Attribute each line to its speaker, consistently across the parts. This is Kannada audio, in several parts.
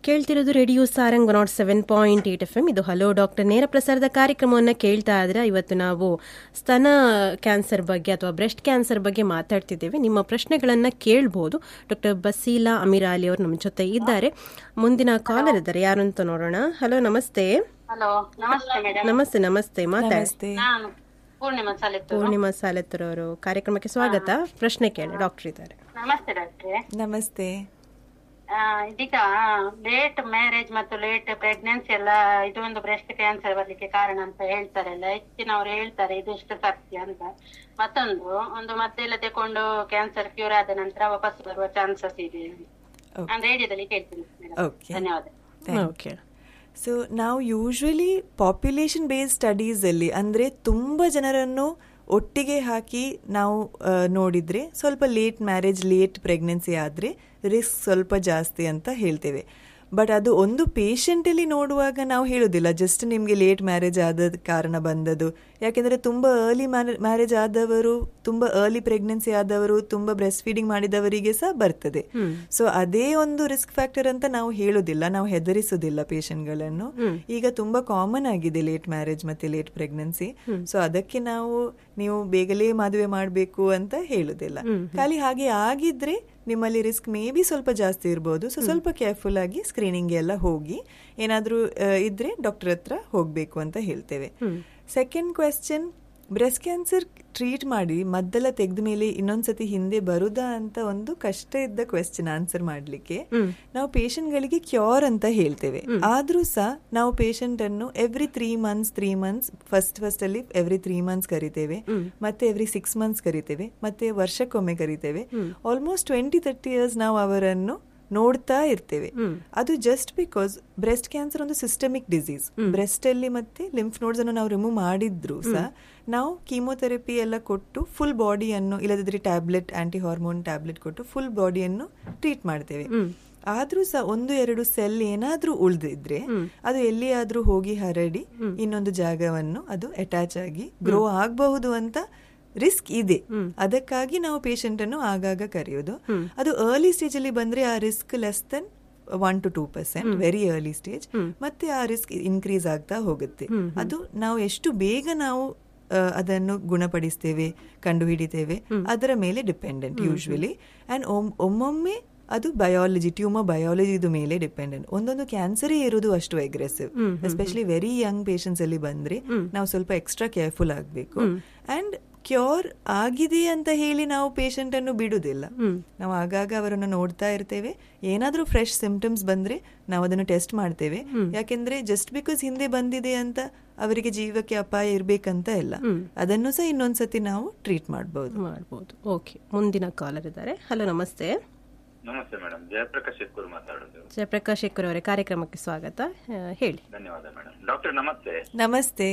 Speaker 1: ಕೇಳ್ತಿರೋದು radio Sarang nought seven point eight F M ಇದು ಹಲೋ ಡಾಕ್ಟರ್ ನೇರ ಪ್ರಸಾರದ ಕಾರ್ಯಕ್ರಮವನ್ನು ಕೇಳ್ತಾ ಇದ್ರೆ ಇವತ್ತು ನಾವು ಸ್ತನ ಕ್ಯಾನ್ಸರ್ ಬಗ್ಗೆ ಅಥವಾ ಬ್ರೆಸ್ಟ್ ಕ್ಯಾನ್ಸರ್ ಬಗ್ಗೆ ಮಾತಾಡ್ತಿದ್ದೇವೆ ನಿಮ್ಮ ಪ್ರಶ್ನೆಗಳನ್ನ ಕೇಳ್ಬೋದು ಡಾಕ್ಟರ್ ಬಸೀಲಾ ಅಮಿರಾಲಿ ಅವರು ನಮ್ಮ ಜೊತೆ ಇದ್ದಾರೆ ಮುಂದಿನ ಕಾಲರ್ ಇದ್ದಾರೆ ಯಾರು ಅಂತ ನೋಡೋಣ ಹಲೋ ನಮಸ್ತೆ
Speaker 2: ಹಲೋ ನಮಸ್ತೆ ಮೇಡಮ್
Speaker 1: ನಮಸ್ತೆ ನಮಸ್ತೆ ಮಾತಾಡಿ
Speaker 2: ನಾನು ಪೂರ್ಣಿಮಾ ಸಾಲಿತ್ತು
Speaker 1: ಪೂರ್ಣಿಮಾ ಸಾಲೆತ್ತರ್ ಅವರು ಕಾರ್ಯಕ್ರಮಕ್ಕೆ ಸ್ವಾಗತ ಪ್ರಶ್ನೆ ಕೇಳಿ ಡಾಕ್ಟರ್ ಇದ್ದಾರೆ
Speaker 2: ನಮಸ್ತೆ ಡಾಕ್ಟ್ರೆ
Speaker 3: ನಮಸ್ತೆ
Speaker 2: ಆ, ಇದೀಗ ಲೇಟ್ ಮ್ಯಾರೇಜ್ ಮತ್ತು ಲೇಟ್ ಪ್ರೆಗ್ನೆನ್ಸಿ ಎಲ್ಲ ಇದು ಒಂದು ಬ್ರೆಸ್ಟ್ ಕ್ಯಾನ್ಸರ್ ಬರ್ಲಿಕ್ಕೆ ಕಾರಣ ಅಂತ ಹೇಳ್ತಾರಲ್ಲ ಹೆಚ್ಚಿನವರು ಹೇಳ್ತಾರೆ ಇದು ಎಷ್ಟು ಸತ್ಯ ಅಂತ ಮತ್ತೊಂದು ಒಂದು ಮದ್ದೆಲ್ಲ ತಕೊಂಡು ಕ್ಯಾನ್ಸರ್ ಕ್ಯೂರ್ ಆದ ನಂತರ ವಾಪಸ್ ಬರುವ ಚಾನ್ಸಸ್ ಇದೆ ನಾನು ರೇಡಿಯೋದಲ್ಲಿ ಕೇಳ್ತೀನಿ ಮೇಡಮ್
Speaker 3: ಓಕೆ
Speaker 2: ಧನ್ಯವಾದ
Speaker 1: ಓಕೆ
Speaker 3: ಸೊ ನಾವು ಯೂಶ್ವಲಿ ಪಾಪ್ಯುಲೇಷನ್ ಬೇಸ್ಡ್ ಸ್ಟಡೀಸಲ್ಲಿ ಅಂದರೆ ತುಂಬ ಜನರನ್ನು ಒಟ್ಟಿಗೆ ಹಾಕಿ ನಾವು ಆ, ನೋಡಿದರೆ ಸ್ವಲ್ಪ ಲೇಟ್ ಮ್ಯಾರೇಜ್ ಲೇಟ್ ಪ್ರೆಗ್ನೆನ್ಸಿ ಆದರೆ ರಿಸ್ಕ್ ಸ್ವಲ್ಪ ಜಾಸ್ತಿ ಅಂತ ಹೇಳ್ತೇವೆ ಬಟ್ ಅದು ಒಂದು ಪೇಷಂಟಲ್ಲಿ ನೋಡುವಾಗ ನಾವು ಹೇಳೋದಿಲ್ಲ ಜಸ್ಟ್ ನಿಮಗೆ ಲೇಟ್ ಮ್ಯಾರೇಜ್ ಆದ ಕಾರಣ ಬಂದದ್ದು ಯಾಕೆಂದರೆ ತುಂಬ ಅರ್ಲಿ ಮ್ಯಾರೇಜ್ ಆದವರು ತುಂಬ ಅರ್ಲಿ ಪ್ರೆಗ್ನೆನ್ಸಿ ಆದವರು ತುಂಬ ಬ್ರೆಸ್ಟ್ ಫೀಡಿಂಗ್ ಮಾಡಿದವರಿಗೆ ಸಹ ಬರ್ತದೆ ಸೊ ಅದೇ ಒಂದು ರಿಸ್ಕ್ ಫ್ಯಾಕ್ಟರ್ ಅಂತ ನಾವು ಹೇಳೋದಿಲ್ಲ ನಾವು ಹೆದರಿಸೋದಿಲ್ಲ ಪೇಷಂಟ್ಗಳನ್ನು ಈಗ ತುಂಬಾ ಕಾಮನ್ ಆಗಿದೆ ಲೇಟ್ ಮ್ಯಾರೇಜ್ ಮತ್ತೆ ಲೇಟ್ ಪ್ರೆಗ್ನೆನ್ಸಿ ಸೊ ಅದಕ್ಕೆ ನಾವು ನೀವು ಬೇಗಲೇ ಮದುವೆ ಮಾಡಬೇಕು ಅಂತ ಹೇಳುದಿಲ್ಲ ಖಾಲಿ ಹಾಗೆ ಆಗಿದ್ರೆ ನಿಮ್ಮಲ್ಲಿ ರಿಸ್ಕ್ ಮೇ ಬಿ ಸ್ವಲ್ಪ ಜಾಸ್ತಿ ಇರ್ಬೋದು ಸೊ ಸ್ವಲ್ಪ ಕೇರ್ಫುಲ್ ಆಗಿ ಸ್ಕ್ರೀನಿಂಗ್ ಎಲ್ಲ ಹೋಗಿ ಏನಾದರೂ ಇದ್ರೆ ಡಾಕ್ಟರ್ ಹತ್ರ ಹೋಗಬೇಕು ಅಂತ ಹೇಳ್ತೇವೆ second question breast cancer treat ಮಾಡಿ ಮದ್ದೆಲ್ಲ ತೆಗೆದ ಮೇಲೆ ಇನ್ನೊಂದ್ಸತಿ ಹಿಂದೆ ಬರುದಾ ಅಂತ ಒಂದು ಕಷ್ಟ ಇದ್ದ ಕ್ವೆಶ್ಚನ್ ಆನ್ಸರ್ ಮಾಡ್ಲಿಕ್ಕೆ ನಾವು ಪೇಷಂಟ್ಗಳಿಗೆ ಕ್ಯೂರ್ ಅಂತ ಹೇಳ್ತೇವೆ ಆದ್ರೂ ಸಹ ನಾವು ಪೇಷಂಟ್ ಅನ್ನು every three months three months first first ಅಲ್ಲಿ ಎವ್ರಿ ತ್ರೀ ಮಂತ್ಸ್ ಕರಿತೇವೆ ಮತ್ತೆ ಎವ್ರಿ ಸಿಕ್ಸ್ ಮಂತ್ಸ್ ಕರಿತೇವೆ ಮತ್ತೆ ವರ್ಷಕ್ಕೊಮ್ಮೆ ಕರಿತೇವೆ ಆಲ್ಮೋಸ್ಟ್ ಟ್ವೆಂಟಿ ತರ್ಟಿ ಇಯರ್ಸ್ ನಾವು ಅವರನ್ನು ನೋಡ್ತಾ ಇರ್ತೇವೆ ಅದು ಜಸ್ಟ್ ಬಿಕಾಸ್ ಬ್ರೆಸ್ಟ್ ಕ್ಯಾನ್ಸರ್ ಒಂದು ಸಿಸ್ಟಮಿಕ್ ಡಿಸೀಸ್ ಬ್ರೆಸ್ಟ್ ಅಲ್ಲಿ ಮತ್ತೆ ಲಿಂಫ್ ನೋಡ್ಸ್ ಅನ್ನು ನಾವು ರಿಮೂವ್ ಮಾಡಿದ್ರು ಸಹ ನಾವು ಕೀಮೋಥೆರಪಿ ಎಲ್ಲ ಕೊಟ್ಟು ಫುಲ್ ಬಾಡಿಯನ್ನು ಇಲ್ಲದಿದ್ರೆ ಟ್ಯಾಬ್ಲೆಟ್ ಆಂಟಿ ಹಾರ್ಮೋನ್ ಟ್ಯಾಬ್ಲೆಟ್ ಕೊಟ್ಟು ಫುಲ್ ಬಾಡಿಯನ್ನು ಟ್ರೀಟ್ ಮಾಡ್ತೇವೆ ಆದ್ರೂ ಸಹ ಒಂದು ಎರಡು ಸೆಲ್ ಏನಾದ್ರೂ ಉಳಿದಿದ್ರೆ ಅದು ಎಲ್ಲಿಯಾದ್ರೂ ಹೋಗಿ ಹರಡಿ ಇನ್ನೊಂದು ಜಾಗವನ್ನು ಅದು ಅಟ್ಯಾಚ್ ಆಗಿ ಗ್ರೋ ಆಗಬಹುದು ಅಂತ ರಿಸ್ಕ್ ಇದೆ ಅದಕ್ಕಾಗಿ ನಾವು ಪೇಷಂಟ್ ಅನ್ನು ಆಗಾಗ ಕರೆಯೋದು ಅದು ಅರ್ಲಿ ಸ್ಟೇಜ್ ಅಲ್ಲಿ ಬಂದ್ರೆ ಆ risk less than one to two percent very early stage ಮತ್ತೆ ಆ ರಿಸ್ಕ್ ಇನ್ಕ್ರೀಸ್ ಆಗ್ತಾ ಹೋಗುತ್ತೆ ಅದು ನಾವು ಎಷ್ಟು ಬೇಗ ನಾವು ಆ, ಅದನ್ನು ಗುಣಪಡಿಸ್ತೇವೆ ಕಂಡು ಹಿಡಿತೇವೆ ಅದರ ಮೇಲೆ ಡಿಪೆಂಡೆಂಟ್ ಯೂಶ್ವಲಿ ಅಂಡ್ ಒಮ್ಮೊಮ್ಮೆ ಅದು ಬಯಾಲಜಿ ಟ್ಯೂಮರ್ ಬಯಾಲಜಿದು ಮೇಲೆ ಡಿಪೆಂಡೆಂಟ್ ಒಂದೊಂದು ಕ್ಯಾನ್ಸರೇ ಇರೋದು ಅಷ್ಟು aggressive especially very young patients ಅಲ್ಲಿ ಬಂದ್ರೆ ನಾವು ಸ್ವಲ್ಪ ಎಕ್ಸ್ಟ್ರಾ ಕೇರ್ಫುಲ್ ಆಗಬೇಕು ಅಂಡ್ ಕ್ಯೂರ್ ಆಗಿದೆ ಅಂತ ಹೇಳಿ ನಾವು ಪೇಷಂಟ್ ಅನ್ನು ಬಿಡುದಿಲ್ಲ ನಾವು ಆಗಾಗ ಅವರನ್ನು ನೋಡ್ತಾ ಇರ್ತೇವೆ ಏನಾದ್ರೂ ಫ್ರೆಶ್ ಸಿಂಪ್ಟಮ್ಸ್ ಬಂದ್ರೆ ನಾವು ಅದನ್ನು ಟೆಸ್ಟ್ ಮಾಡ್ತೇವೆ ಯಾಕೆಂದ್ರೆ ಜಸ್ಟ್ ಬಿಕಾಸ್ ಹಿಂದೆ ಬಂದಿದೆ ಅಂತ ಅವರಿಗೆ ಜೀವಕ್ಕೆ ಅಪಾಯ ಇರ್ಬೇಕಂತ ಇಲ್ಲ ಅದನ್ನು ಸಹ ಇನ್ನೊಂದ್ಸತಿ ನಾವು ಟ್ರೀಟ್ ಮಾಡಬಹುದು
Speaker 1: ಮಾಡ್ಬೋದು ಓಕೆ ಮುಂದಿನ ಕಾಲರ್ ಇದ್ದಾರೆ ಹಲೋ ನಮಸ್ತೆ
Speaker 4: ನಮಸ್ತೆ ಮೇಡಮ್ ಜಯಪ್ರಕಾಶ್ ಶೆಕ್ಕೂರ್ ಮಾತಾಡೋದು
Speaker 1: ಜಯಪ್ರಕಾಶ್ ಶೇಖರ್ ಅವರೇ ಕಾರ್ಯಕ್ರಮಕ್ಕೆ ಸ್ವಾಗತ ಆ, ಹೇಳಿ
Speaker 4: ಧನ್ಯವಾದ ಮೇಡಮ್ ಡಾಕ್ಟರ್ ನಮಸ್ತೆ
Speaker 3: ನಮಸ್ತೆ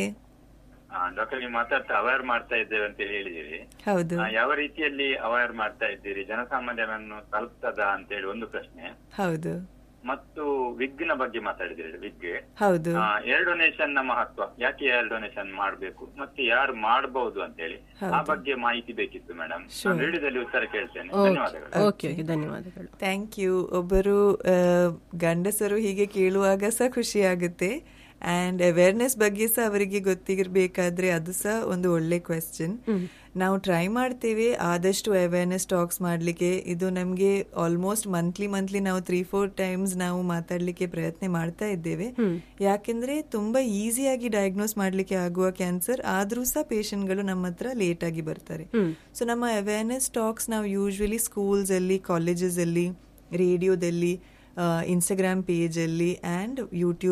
Speaker 4: ಡಾಕ್ಟರ್ ನೀವು ಮಾತಾಡ್ತಾ ಅವೇರ್ ಮಾಡ್ತಾ ಇದ್ದೇವೆ ಅಂತ ಹೇಳಿ ಹೇಳಿದಿರಿ
Speaker 3: ಹೌದು
Speaker 4: ಆ, ಯಾವ ರೀತಿಯಲ್ಲಿ ಅವೇರ್ ಮಾಡ್ತಾ ಇದ್ದೀರಿ ಜನಸಾಮಾನ್ಯರನ್ನು ತಲುಪ್ತದ ಅಂತ ಹೇಳಿ ಒಂದು ಪ್ರಶ್ನೆ
Speaker 3: ಹೌದು
Speaker 4: ಮತ್ತು ವಿಗ್ ನ ಬಗ್ಗೆ ಮಾತಾಡಿದಿರಿ ವಿಗ್
Speaker 3: ಹೌದು
Speaker 4: ಏರ್ ಡೊನೇಷನ್ ನ ಮಹತ್ವ ಯಾಕೆ ಏರ್ ಡೊನೇಷನ್ ಮಾಡಬೇಕು ಮತ್ತೆ ಯಾರು ಮಾಡಬಹುದು ಅಂತ ಹೇಳಿ ಆ ಬಗ್ಗೆ ಮಾಹಿತಿ ಬೇಕಿತ್ತು ಮೇಡಮ್ ರೇಡಿಯೋದಲ್ಲಿ ಉತ್ತರ ಕೇಳ್ತೇನೆ ಧನ್ಯವಾದಗಳು
Speaker 1: ಓಕೆ ಓಕೆ ಧನ್ಯವಾದಗಳು
Speaker 3: ಥ್ಯಾಂಕ್ ಯು ಒಬ್ಬರು ಆ, ಗಂಡಸರು ಹೀಗೆ ಕೇಳುವಾಗ ಸಹ ಖುಷಿ ಆಗುತ್ತೆ ಅಂಡ್ ಅವೇರ್ನೆಸ್ ಬಗ್ಗೆ ಸಹ ಅವರಿಗೆ ಗೊತ್ತಿರಬೇಕಾದ್ರೆ ಅದು ಸಹ ಒಂದು ಒಳ್ಳೆ ಕ್ವೆಶ್ಚನ್ ನಾವು ಟ್ರೈ ಮಾಡ್ತೇವೆ ಆದಷ್ಟು ಅವೇರ್ನೆಸ್ ಟಾಕ್ಸ್ ಮಾಡಲಿಕ್ಕೆ ಇದು ನಮಗೆ ಆಲ್ಮೋಸ್ಟ್ ಮಂತ್ಲಿ ಮಂತ್ಲಿ ನಾವು ತ್ರೀ ಫೋರ್ ಟೈಮ್ಸ್ ನಾವು ಮಾತಾಡಲಿಕ್ಕೆ ಪ್ರಯತ್ನ ಮಾಡ್ತಾ ಇದ್ದೇವೆ ಯಾಕೆಂದ್ರೆ ತುಂಬಾ ಈಸಿಯಾಗಿ ಡಯಾಗ್ನೋಸ್ ಮಾಡಲಿಕ್ಕೆ ಆಗುವ ಕ್ಯಾನ್ಸರ್ ಆದ್ರೂ ಸಹ ಪೇಷಂಟ್ಗಳು ನಮ್ಮ ಹತ್ರ ಲೇಟ್ ಆಗಿ ಬರ್ತಾರೆ ಸೊ ನಮ್ಮ ಅವೇರ್ನೆಸ್ ಟಾಕ್ಸ್ ನಾವು ಯೂಶ್ವಲಿ ಸ್ಕೂಲ್ಸ್ ಅಲ್ಲಿ ಕಾಲೇಜಸ್ ಅಲ್ಲಿ ರೇಡಿಯೋದಲ್ಲಿ ಇನ್ಸ್ಟಾಗ್ರಾಮ್ ಪೇಜ್ ಅಲ್ಲಿ ಅಂಡ್ ಯೂಟ್ಯೂಬ್